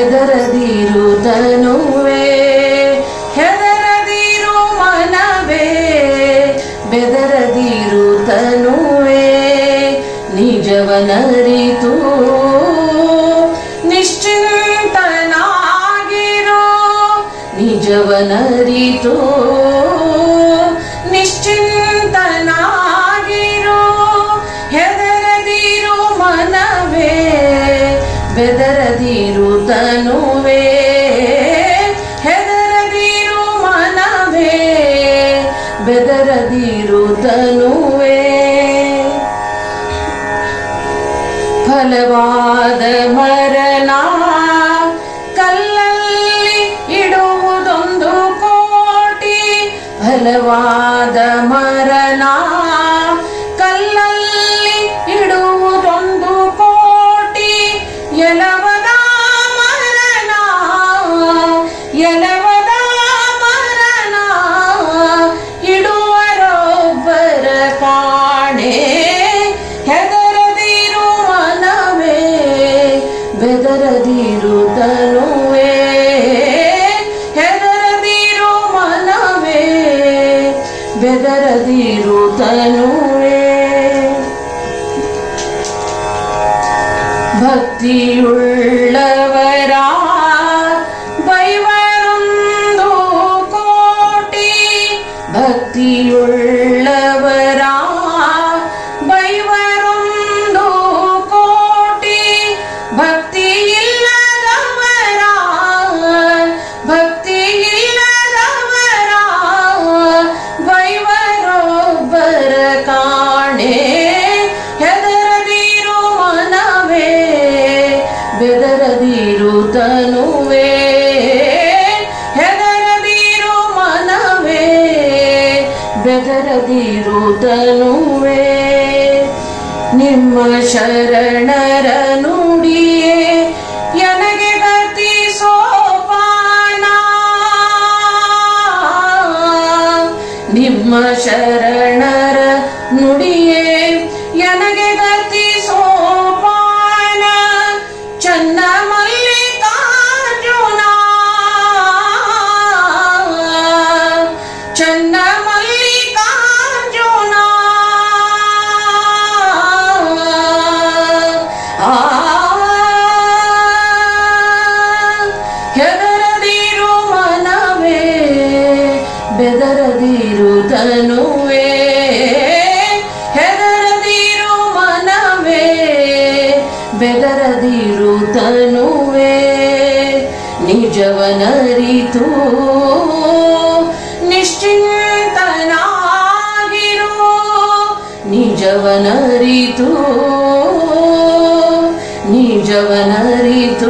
ಬೆದರದಿರು ತನುವೆ ಹೆದರದಿರು ಮನವೇ ಬೆದರದಿರು ತನುವೆ ನಿಜವನರಿತು ನಿಶ್ಚಿಂತನಾಗಿರೋ ನಿಜವನರಿತು ನಿಶ್ಚಿಂತನಾಗಿರೋ ಹೆದರದಿರು ಮನವೇ ಬೆದರದಿರು ತನುವೆ ಹೆದರದಿರು ಮನವೇ ಬೆದರದಿರು ತನುವೆ ಫಲವಾದ ಮರಣ ಕಲ್ಲಲ್ಲಿ ಇಡುವುದೊಂದು ಕೋಟಿ ಫಲವಾದ ಮರಣ ಕಲ್ಲಲ್ಲಿ ಇಡುವುದೊಂದು ಕೋಟಿ ಎಲವದ ಮರಣ ಎಲವದ ಮರಣ ಇಡುವರೊಬ್ಬರ ಕಾಣೆ ಹೆದರದಿರು ಮನವೇ ಬೆದರದಿರು ತನುವೆ ಹೆದರದಿರು ಮನವೇ ಬೆದರದಿರು ತನುವೆ ಭಕ್ತಿಯುಳ್ಳವರ ಬೈವರೊಂದು ಕೋಟಿ ಭಕ್ತಿಯುಳ್ಳವರ ಬೈವರೊಂದು ಕೋಟಿ ಭಕ್ತಿ ಇಲ್ಲದವರ ಭಕ್ತಿ ಇಲ್ಲದವರ ಬೈವರೊಬ್ಬರ ಕಾಣೆ ಹೆದರದಿರು ಮನವೇ ಬೆದರದಿರು ತನುವೆ ಹೆದರದಿರು ಮನವೇ ಬೆದರದಿರು ತನುವೆ ನಿಮ್ಮ ಶರಣರ ನುಡಿಯೇ ನನಗೆ ಗತಿ ಸೋಪಾನ ನಿಮ್ಮ ಶರಣರ ನುಡಿಯೇ ನನಗೆ ಗತಿ ಸೋಪಾನ ಚನ್ನ ಮಲ್ಲಿಕಾರ್ಜುನ ಚನ್ನ ಮಲ್ಲಿಕಾರ್ಜುನ ಆ ಹೆದರದಿರು ಮನವೇ ಬೆದರದಿರು ತನುವೆ ಹೆದರದಿರು ಮನವೇ ಬೆದರದಿರು ತನುವೆ ನಿಜವನರಿತು ನಿಶ್ಚಿಂತನಾಗಿರು ನಿಜವನರಿತು ನಿಜವನರಿತು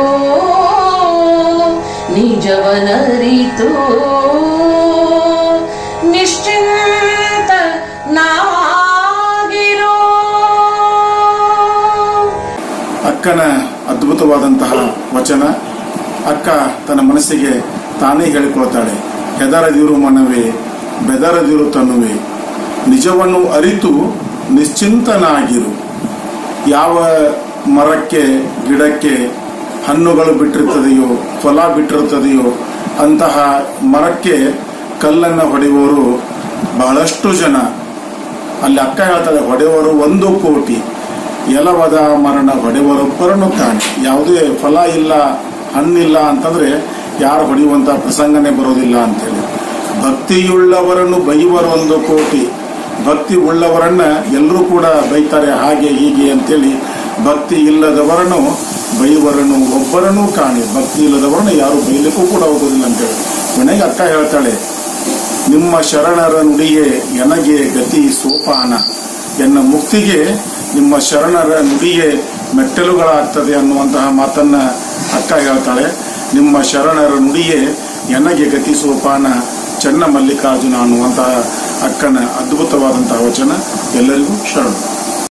ನಿಜವನರಿತು ನಿಶ್ಚಿಂತ ನಾಗಿರೋ ಅಕ್ಕನ ಅದ್ಭುತವಾದಂತಹ ವಚನ ಅಕ್ಕ ತನ್ನ ಮನಸ್ಸಿಗೆ ತಾನೇ ಹೇಳಿಕೊಳ್ತಾಳೆ ಹೆದರದಿರು ಮನವೇ ಬೆದರದಿರು ತನ್ನುವೆ ನಿಜವನ್ನು ಅರಿತು ನಿಶ್ಚಿಂತನಾಗಿರು ಯಾವ ಮರಕ್ಕೆ ಗಿಡಕ್ಕೆ ಹಣ್ಣುಗಳು ಬಿಟ್ಟಿರ್ತದೆಯೋ ಫಲ ಬಿಟ್ಟಿರ್ತದೆಯೋ ಅಂತಹ ಮರಕ್ಕೆ ಕಲ್ಲನ್ನು ಹೊಡೆಯುವವರು ಬಹಳಷ್ಟು ಜನ ಅಲ್ಲಿ ಅಕ್ಕ ಹೇಳ್ತಾಳೆ ಹೊಡೆಯುವರು ಒಂದು ಕೋಟಿ ಎಲವದ ಮರಣ ಹೊಡೆಯುವರೊಬ್ಬರನ್ನು ಕಾಣಿ ಯಾವುದೇ ಫಲ ಇಲ್ಲ ಹಣ್ಣಿಲ್ಲ ಅಂತಂದ್ರೆ ಯಾರು ಹೊಡೆಯುವಂತ ಪ್ರಸಂಗನೇ ಬರೋದಿಲ್ಲ ಅಂತೇಳಿ ಭಕ್ತಿಯುಳ್ಳವರನ್ನು ಬೈಯುವರು ಒಂದು ಕೋಟಿ ಭಕ್ತಿ ಉಳ್ಳವರನ್ನ ಎಲ್ಲರೂ ಕೂಡ ಬೈತಾರೆ ಹಾಗೆ ಹೀಗೆ ಅಂತೇಳಿ ಭಕ್ತಿ ಇಲ್ಲದವರನ್ನು ಬೈಯುವರನ್ನು ಒಬ್ಬರನ್ನು ಕಾಣಿ ಭಕ್ತಿ ಇಲ್ಲದವರನ್ನು ಯಾರು ಬೈಲಿಕ್ಕೂ ಕೂಡ ಹೋಗೋದಿಲ್ಲ ಅಂತೇಳಿ ಕೊನೆಗೆ ಅಕ್ಕ ಹೇಳ್ತಾಳೆ ನಿಮ್ಮ ಶರಣರ ನುಡಿಯೇ ನನಗೆ ಗತಿ ಸೋಪಾನ ಎನ್ನ ಮುಕ್ತಿಗೆ ನಿಮ್ಮ ಶರಣರ ನುಡಿಯೇ ಮೆಟ್ಟಲುಗಳಾಗ್ತದೆ ಅನ್ನುವಂತಹ ಮಾತನ್ನ ಅಕ್ಕ ಹೇಳ್ತಾಳೆ ನಿಮ್ಮ ಶರಣರ ನುಡಿಯೇ ನನಗೆ ಗತಿ ಸೋಪಾನ ಚೆನ್ನ ಮಲ್ಲಿಕಾರ್ಜುನ ಅನ್ನುವಂತಹ ಅಕ್ಕನ ಅದ್ಭುತವಾದಂತಹ ವಚನ ಎಲ್ಲರಿಗೂ ಶರಣ